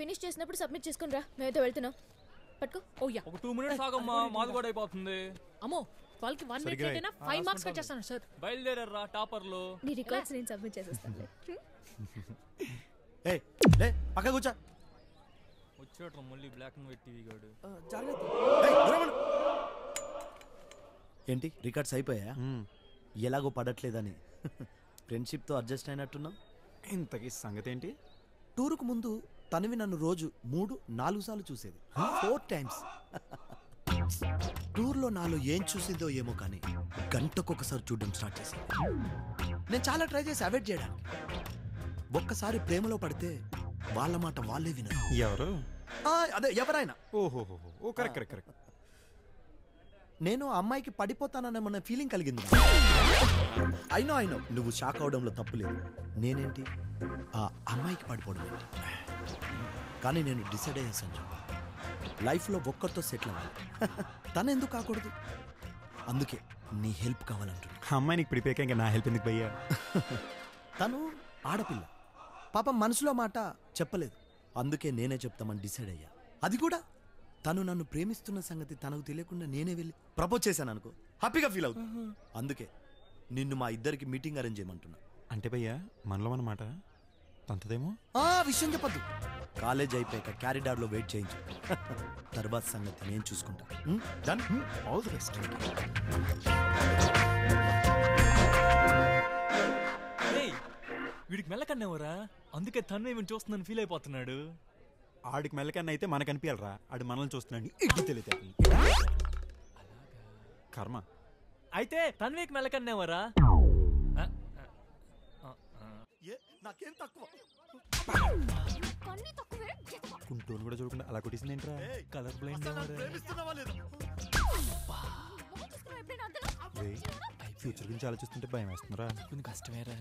Finish చేసినప్పుడు submit చేసుకుని రా మేమైతే వెళ్తున్నాం పట్టుకో ఓ యా ఒక టూ మినిట్స్ ఆగమ్మా మాది కూడా అయిపోతుంది అమ్మో వాళ్ళకి వన్ మినిట్ సరిగ్గా అయినా ఫైవ్ మార్క్స్ కట్ చేస్తాను సార్ బయలుదేరరా టాపర్లు నీ రికార్డ్స్ నేను సబ్మిట్ చేసేస్తాను ఏ లే పక్క కూర్చో వచ్చేట్రా మళ్ళీ బ్లాక్ అండ్ వైట్ టీవీ గాడు ఏయ్, దూరం ఉండు. ఏంటి రికార్డ్స్ అయిపోయా ఎలాగో పడట్లేదని ఫ్రెండ్షిప్తో అడ్జస్ట్ అయినట్టున్నావు ఇంతకీ సంగతి ఏంటి టూరుకు ముందు తనవి నన్ను రోజు మూడు నాలుగు సార్లు చూసేది ఫోర్ టైమ్స్ టూర్లో నాలో ఏం చూసిందో ఏమో కానీ గంటకొకసారి చూడడం స్టార్ట్ చేసింది నేను చాలా ట్రై చేసి అవాయిడ్ చేయడానికి ఒక్కసారి ప్రేమలో పడితే వాళ్ళ మాట వాళ్ళే వినరు ఎవరు ఆ, అదే ఎవరైనా ఓహోహో ఓ కరెక్ట్ కరెక్ట్ కరెక్ట్ నేను ఆ అమ్మాయికి పడిపోతానన్న ఫీలింగ్ కలిగింది అయినో అయినో నువ్వు షాక్ అవడంలో తప్పు లేదు నేనేంటి ఆ అమ్మాయికి పడిపోవడం ఏంటి కానీ నేను డిసైడ్ అయ్యాను సంజు లైఫ్లో ఒక్కరితో సెటిల్ అవ్వాలి తను ఎందుకు కాకూడదు అందుకే నీ హెల్ప్ కావాలంటుంది అమ్మాయి నీకు ప్రిపేర్ ఇంకా నా హెల్ప్ ఎందుకు భయ్యా తను ఆడపిల్ల పాపం మనసులో మాట చెప్పలేదు అందుకే నేనే చెప్తామని డిసైడ్ అయ్యా అది కూడా తను నన్ను ప్రేమిస్తున్న సంగతి తనకు తెలియకుండా నేనే వెళ్ళి ప్రపోజ్ చేశాను అనుకో హ్యాపీగా ఫీల్ అవుతుంది అందుకే నిన్ను మా ఇద్దరికి మీటింగ్ అరేంజ్ చేయమంటున్నా అంటే భయ్యా మనలో అన్నమాట తంతదేమో ఆ విషయం చెప్పద్దు కాలేజ్ అయిపోయాక క్యారిడార్లో వెయిట్ చేయించు తర్వాత సంగతి నేను చూసుకుంటా డన్ ఆల్ ది బెస్ట్ ఏయ్, వీడికి మెల్లకన్నేవరా అందుకే తను ఏమి చూస్తుందని ఫీల్ అయిపోతున్నాడు ఆడికి మెల్లకన్నా అయితే మనకు అనిపించాలరా ఆడు మనల్ని చూస్తున్నాడు ఇడ్డి తెలియతే కర్మ అయితే తన్వీకి మెల్లకన్నేవరా నాకేం తక్కువ కుంటూరు కూడా చూడకుండా అలా కొట్టేసింది ఏంట్రా కలర్ బ్లైండ్ ఫ్యూచర్ గురించి ఆలోచిస్తుంటే భయం వేస్తుందిరా కొంచెం కష్టమేరా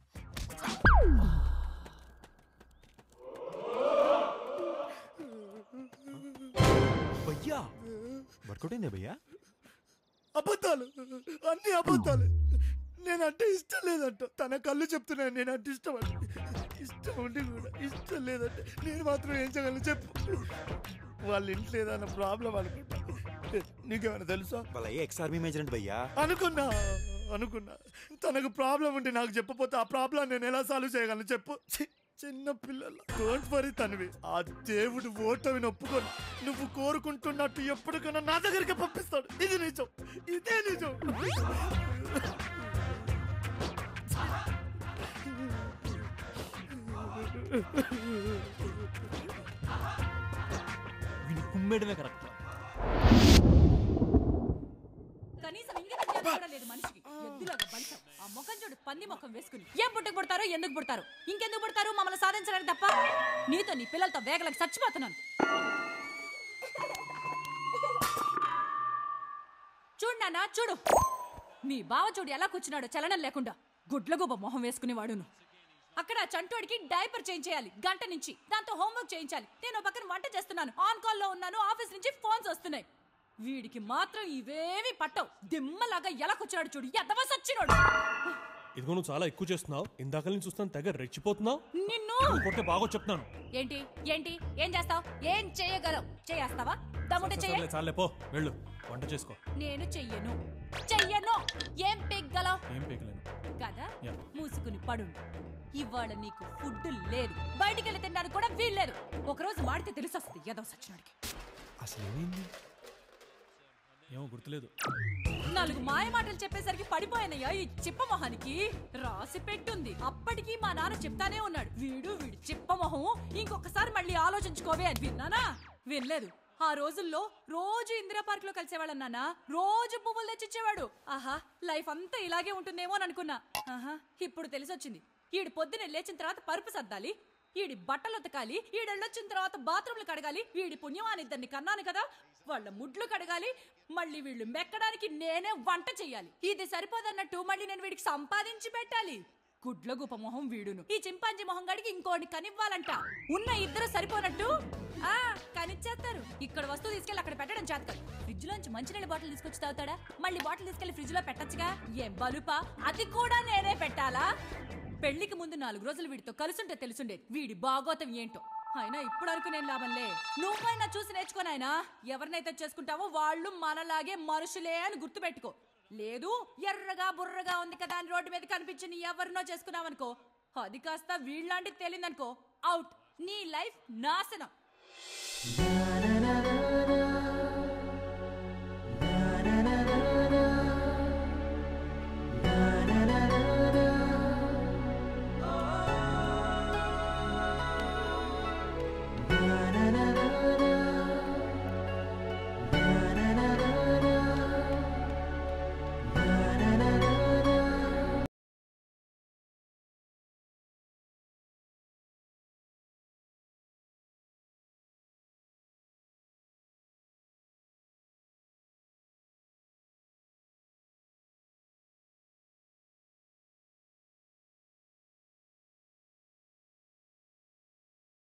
భయ్యా వర్కౌట్ అయిందే భయ్యా అబద్ధాలు అన్ని అబద్ధాలు నేనంటే ఇష్టం లేదంట తన కళ్ళు చెప్తున్నాను నేను అంటే ఇష్టం అంటే ఇష్టం ఉండి కూడా ఇష్టం లేదంటే నేను మాత్రం ఏం చేయగలను చెప్పు వాళ్ళ ఇంట్లో ఏదైనా ప్రాబ్లం అనుకుంటా నీకేమైనా తెలుసా వాళ్ళ ఎక్స్ ఆర్మీ మేజర్ అంటే భయ్యా అనుకున్నా అనుకున్నా తనకు ప్రాబ్లం ఉంటే నాకు చెప్పపోతే ఆ ప్రాబ్లం నేను ఎలా సాల్వ్ చేయగలను చెప్పు ఛీ, చిన్న పిల్లల డోంట్ వరీ తనవి ఆ దేవుడు ఓటమిని ఒప్పుకొని నువ్వు కోరుకుంటున్నట్టు ఎప్పటికైనా నా దగ్గరికి పంపిస్తాడు ఇది నిజం ఇదే నిజం వీడి కుమ్మేయడమే కరెక్ట్ కనీసం ఇంగిత జ్ఞానం కూడా లేదు మనిషికి ఎద్దులాగా బలిసాం ఆ ముఖం చూడు పంది ముఖం వేసుకుని ఏం పుట్టుకు పుడతారో ఎందుకు పుడతారు ఇంకెందుకు పుడతారు మమ్మల్ని సాధించడానికి తప్ప నీతో నీ పిల్లలతో వేగలకు చచ్చిపోతున్నాను చూడు నాన్న చూడు మీ బావ చూడు ఎలా కూర్చున్నాడో చలనం లేకుండా గుడ్లగూబ మొహం వేసుకునేవాడును అక్కడ ఆ చంటోడికి డైపర్ చేంజ్ చేయాలి గంట నుంచి దాంతో హోంవర్క్ చేయించాలి నేను ఓ పక్కన వంట చేస్తున్నాను ఆన్ కాల్లో ఉన్నాను ఆఫీస్ నుంచి ఫోన్స్ వస్తున్నాయి వీడికి మాత్రం ఇవేవి పట్టవు దిమ్మలాగా ఎలా కూర్చున్నాడు చూడు ఎదవ సచ్చినోడు ఇదిగో నువ్వు చాలా ఎక్కువ చేస్తున్నావు ఇందాక నుంచి చూస్తాను తెగ రెచ్చిపోతున్నావు నిన్ను కొట్టే బాగా చెప్తున్నాను ఏంటి ఏంటి ఏం చేస్తావు ఏం చేయగలవు చేస్తావా దమ్ముంటే చెయ్య సర్లే చాలే పో వెళ్ళు వంట చేసుకో నేను చెయ్యను చెయ్యను ఏం పెగ్గలవు ఏం పీకలేను కదా యా. మూసుకుని పడు ఇవాళ నీకు ఫుడ్ లేదు బయటికి వెళ్ళి తినడానికి కూడా వీల్లేదు ఒకరోజు వాడితే తెలిసి వస్తుంది ఏదో సచ్చినాడికి అసలు ఏమైంది ఏమో గుర్తులేదు నాలుగు మాయ మాటలు చెప్పేసరికి పడిపోయినయ్యా ఈ చిప్ప మొహానికి రాసి పెట్టుంది అప్పటికి మా నాన్న చెప్తానే ఉన్నాడు వీడు వీడు చిప్ప మొహం ఇంకొకసారి మళ్ళీ ఆలోచించుకోవే అని విన్నానా వినలేదు ఆ రోజుల్లో రోజు ఇందిరా పార్క్ లో కలిసేవాళ్ళం నాన్న రోజు పువ్వులు తెచ్చిచ్చేవాడు ఆహా లైఫ్ అంతా ఇలాగే ఉంటుందేమో అని అనుకున్నా ఆహా ఇప్పుడు తెలిసొచ్చింది ఈడు పొద్దునే లేచిన తర్వాత పరుపు సర్దాలి ఈడి బట్టలు ఉతకాలి ఈడెళ్ళొచ్చిన తర్వాత బాత్రూమ్లు కడగాలి వీడి పుణ్యమాని ఇద్దరిని కన్నాను కదా వాళ్ళ ముడ్లు కడగాలి మళ్ళీ వీళ్ళు మెక్కడానికి నేనే వంట చెయ్యాలి ఇది సరిపోదన్నట్టు మళ్ళీ నేను వీడికి సంపాదించి పెట్టాలి గుడ్ల గుప మొహం వీడును ఈ చింపాంజీ మొహం గడికి ఇంకోటి కనివ్వాలంట ఉన్న ఇద్దరు సరిపోనట్టు ఆ కనిచ్చేస్తారు ఇక్కడ వస్తువు తీసుకెళ్ళి అక్కడ పెట్టడం చేత కాదు ఫ్రిడ్జ్ లోంచి మంచినీళ్ళ బాటిల్ తీసుకొచ్చి తాగుతాడా మళ్ళీ బాటిల్ తీసుకెళ్లి ఫ్రిడ్జ్ లో పెట్టచ్చుగా ఏం బలుపా అది కూడా నేనే పెట్టాలా పెళ్లికి ముందు నాలుగు రోజులు వీడితో కలుసుంటే తెలుసుండేది వీడి బాగోతం ఏంటో అయినా ఇప్పుడు అనుకునేం లాభంలే నువ్వైనా చూసి నేర్చుకోనాయనా ఎవరినైతే చేసుకుంటావో వాళ్ళు మనలాగే మనుషులే అని గుర్తుపెట్టుకో లేదు ఎర్రగా బుర్రగా ఉంది కదా అని రోడ్డు మీద కనిపించి నీ ఎవరినో చేసుకున్నావనుకో అది కాస్త వీళ్ళలాంటిది తేలిందనుకో అవుట్ నీ లైఫ్ నాశనం నా